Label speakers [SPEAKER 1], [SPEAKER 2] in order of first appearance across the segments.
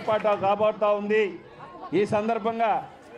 [SPEAKER 1] ఏర్పాటు కాబోతా ఉంది ఈ సందర్భంగా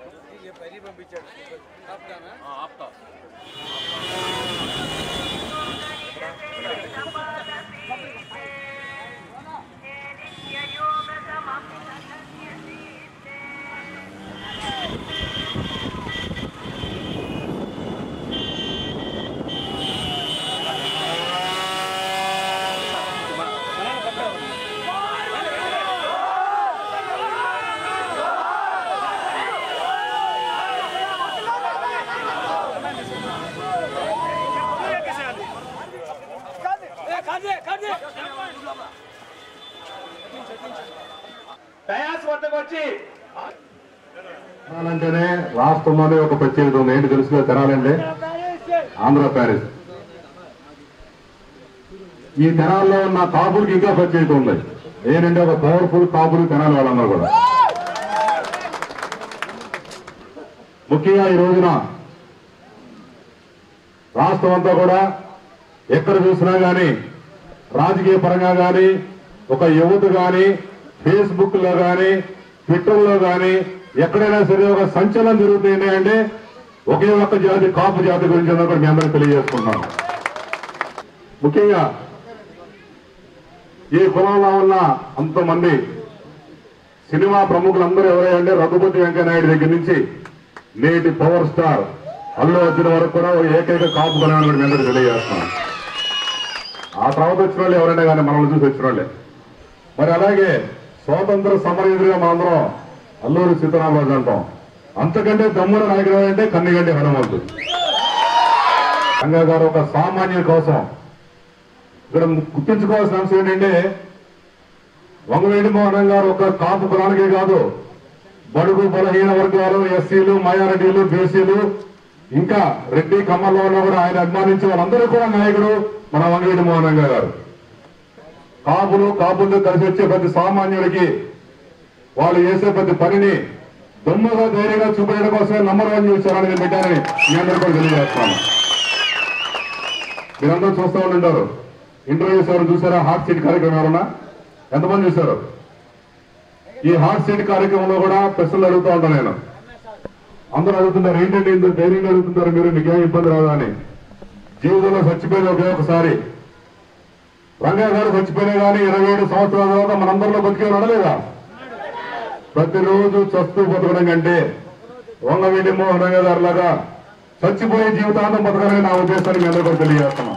[SPEAKER 1] డయాస్ వద్దకు వచ్చి
[SPEAKER 2] తెనాలంటేనే రాష్ట్రంలోనే ఒక ప్రత్యేకత ఉంది ఏంటి తెలుసుగా తెనాలంటే ఆంధ్ర ప్యారిస్ ఈ తెనాల్లో ఉన్న కాపులకి ఇంకా ప్రత్యేకత ఉంది ఏంటంటే ఒక పవర్ఫుల్ కాపులు తెనాలి వాళ్ళందరూ కూడా ముఖ్యంగా ఈ రోజున రాష్ట్రం అంతా కూడా ఎక్కడ చూసినా గాని రాజకీయ పరంగా గాని ఒక యువత గాని ఫేస్బుక్ లో గాని ట్విట్టర్ లో గాని ఎక్కడైనా సరే ఒక సంచలనం జరుగుతుంది అంటే ఒకే ఒక్క జాతి కాపు జాతి గురించి అన్నది కూడా మీ అందరికీ తెలియజేసుకుంటున్నాను ముఖ్యంగా ఈ కులంలో ఉన్న అంతమంది సినిమా ప్రముఖులందరూ ఎవరంటే రఘుపతి వెంకయ్యనాయుడు దగ్గర నుంచి నేటి పవర్ స్టార్ అల్లు అర్జున్ వరకు కూడా ఒక ఏకైక కాపు కులం కూడా మీ అందరికీ తెలియజేస్తున్నాను ఆ తర్వాత వచ్చిన వాళ్ళు ఎవరైనా కానీ మనల్ని చూసి వచ్చిన వాళ్ళే మరి అలాగే స్వాతంత్ర సమరయుడిగా మనందరం అల్లూరి సీతారామరాజు అంటాం అంతకంటే దమ్ముల నాయకుడు అంటే కన్నిగంటి హనుమంతు రంగా గారు ఒక సామాన్యుల కోసం ఇక్కడ గుర్తుంచుకోవాల్సిన అంశం ఏంటంటే వంగవేడి మోహన్ గారు ఒక కాపు కులానికే కాదు బడుగు బలహీన వర్గాలు ఎస్సీలు మైనారిటీలు బీసీలు ఇంకా రెడ్డి కమ్మల్లో ఉన్న కూడా ఆయన అభిమానించే వాళ్ళందరూ కూడా నాయకుడు మన వంగవేడి మోహన్ గారు కాపులు కాపులతో కలిసి వచ్చే ప్రతి సామాన్యుడికి వాళ్ళు చేసే ప్రతి పనిని దొమ్మగా ధైర్యంగా చూపించడం కోసమే నంబర్ వన్ న్యూస్ ఛానల్ ని పెట్టారని మీ అందరూ కూడా తెలియజేస్తాను మీరందరూ చూస్తూ ఉంటారు ఇంటర్వ్యూస్ ఎవరు చూసారా హాట్ సీట్ కార్యక్రమం ఎవరన్నా ఎంతమంది చూశారు ఈ హాట్ సీట్ కార్యక్రమంలో కూడా ప్రశ్నలు అడుగుతూ ఉంటాను నేను అందరూ అడుగుతున్నారు ఏంటంటే ఇంత ధైర్యంగా అడుగుతున్నారు మీరు మీకేం ఇబ్బంది రాదా అని జీవితంలో చచ్చిపోయింది ఒకే ఒకసారి రంగయ్య గారు చచ్చిపోయినా కానీ ఇరవై ఏడు సంవత్సరాల తర్వాత మనందరిలో బతికే నడలేదా ప్రతిరోజు చస్తూ బతకడం కంటే వంగవీటి మోహన్ రంగయ్య గారు లాగా చచ్చిపోయే జీవితాంతం బతకాలని నా ఉద్దేశాన్ని మీ అందరూ కూడా తెలియజేస్తున్నాం